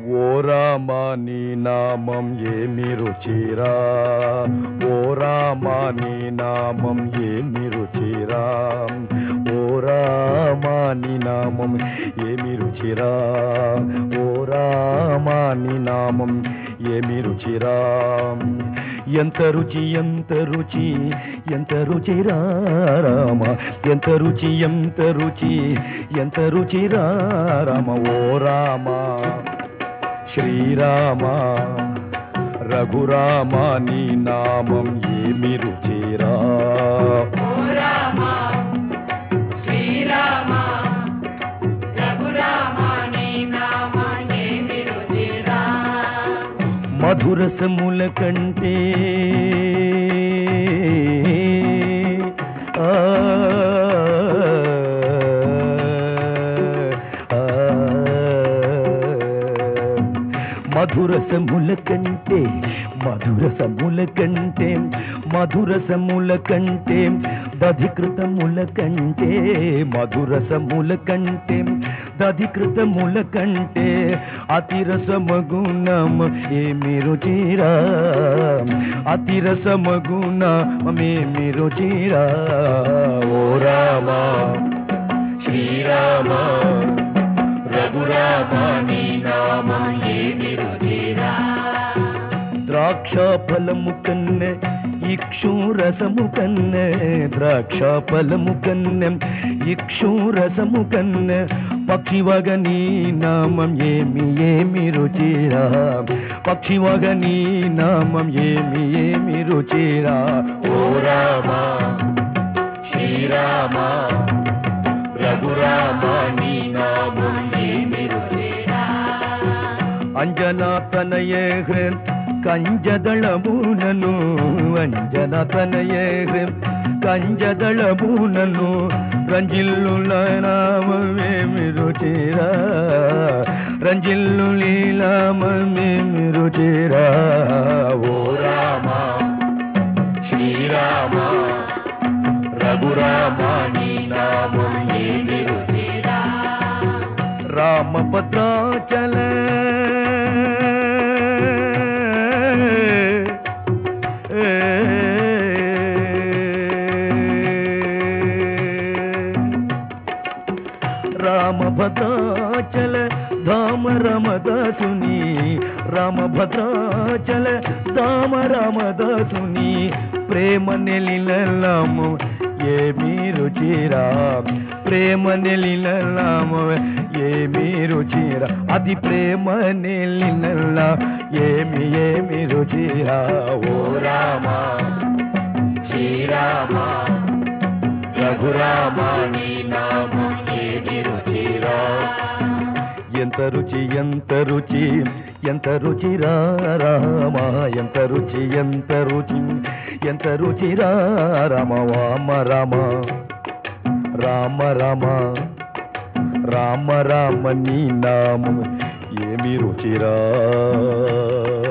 ఓ రామా నీ నామం ఏమి రుచిరా ఓ రామా నీ నామం ఏమి రుచిరా ఓ రామా నీ నామం ఏమి రుచిరా ఓ రామా నీ నామం ఏమి రుచిరా ఎంత రుచి ఎంత రుచి ఎంత రుచిరా రామ ఎంత రుచి ఎంత రుచి ఎంత రుచిరా రామ ఓ రామ శ్రీరామ రఘురామ నీ నామం ఏమి రుచిరా ఓ రామ శ్రీరామ రఘురామ నీ నామ ఏమి రుచిరా మధురసముల కంటే ఆ, ఆ, మధురసముల కంటే మధురసముల కంటే మధురసముల కంటే దధికృతముల కంటే మధురసముల కంటే దధికృతముల కంటే అతిరసమగుణం ఏమి రుచిరా అతిరసమగుణమేమి రుచిరా ఓ రామా శ్రీరామ రఘురామ నీ నామం ఏమి రుచిరా ద్రాక్ష ఫలము కన్నె ఇక్షూరసము కన్నె ద్రాక్ష ఫలము కన్నె ఇక్షూరసము కన్నె పక్షివగ నీ నామం ఏమి ఏమి రుచిరా పక్షివగ నీ నామం ఏమి ఏమి రుచిరా ఓ రామా శ్రీరామ రఘురామ నీ నామం ఏమి రుచిరా అంజనా తనయే కంజదళమునను అంజన తనయే కంజదళమునను రంజిల్లుల నామమేమి రుచిరా రంజిల్లు లీలామేమి రుచిరా ఓ రామ శ్రీరామ రఘురామ నీ నామం ఏమి రుచిరా రామభద్రాచల రామభద్రాచల ధామ రమదాసుని రామభద్రాచల ధామ రమదాసుని ప్రేమ నెలిలము ఏమీ రుచిరా ప్రేమ నెలిలము ఏమీ రుచిరా అది ప్రేమ నెలినల్ల ఏమి ఏమి రుచిరా ఓ రామ శ్రీరామ రఘురామ నీ నామం ఏమి రుచిరా ఎంత రుచి ఎంత రుచి ఎంత రుచిరా రామ ఎంత రుచి ఎంత రుచి ఎంత రుచిరా రామ వామ రామ రామ రామ రామ రామ నీ నామం ఏమి రుచిరా